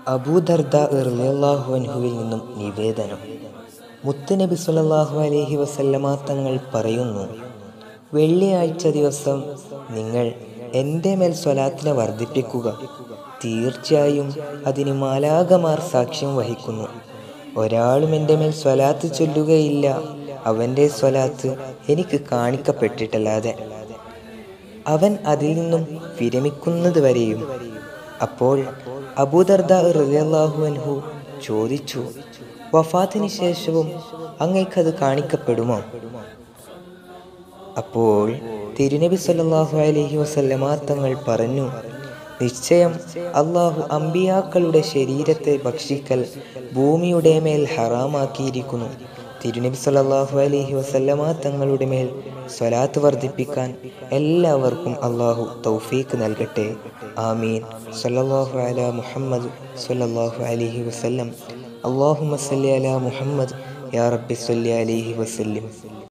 അബൂദർദ റളിയല്ലാഹു അൻഹുവിൽ നിന്നും നിവേദനം മുത്തുനബി സല്ലല്ലാഹു അലൈഹി വസല്ലമ തങ്ങൾ പറയുന്നു വെള്ളിയാഴ്ച ദിവസം നിങ്ങൾ എൻ്റെ മേൽ സ്വലാത്തിനെ വർദ്ധിപ്പിക്കുക തീർച്ചയായും അതിന് മാലാകമാർ സാക്ഷ്യം വഹിക്കുന്നു ഒരാളും എൻ്റെ മേൽ സ്വലാത്ത് ചൊല്ലുകയില്ല അവൻ്റെ സ്വലാത്ത് എനിക്ക് കാണിക്കപ്പെട്ടിട്ടല്ലാതെ അവൻ അതിൽ നിന്നും വിരമിക്കുന്നത് വരെയും അപ്പോൾ അബൂദർദ റളിയല്ലാഹു അൻഹു ചോദിച്ചു വഫാത്തിന് ശേഷവും അങ്ങേക്കത് കാണിക്കപ്പെടുമോ അപ്പോൾ തിരുനബി സല്ലല്ലാഹു അലൈഹി വസല്ലമ തങ്ങൾ പറഞ്ഞു നിശ്ചയം അള്ളാഹു അമ്പിയാക്കളുടെ ശരീരത്തെ ഭക്ഷിക്കൽ ഭൂമിയുടെ മേൽ ഹറാമാക്കിയിരിക്കുന്നു തിരുനബി സല്ലല്ലാഹു അലൈഹി വസല്ലമ തങ്ങളുടെ മേൽ സ്വലാത്ത് വർദ്ധിപ്പിക്കാൻ എല്ലാവർക്കും അള്ളാഹു തൗഫീക്ക് നൽകട്ടെ ആമീൻ സല്ലല്ലാഹു അലാ മുഹമ്മദ് സല്ലല്ലാഹു അലൈഹി വസല്ലം അള്ളാഹുമ്മ സല്ലി അലാ മുഹമ്മദ് യാ റബ്ബി സല്ലി അലൈഹി വസല്ലം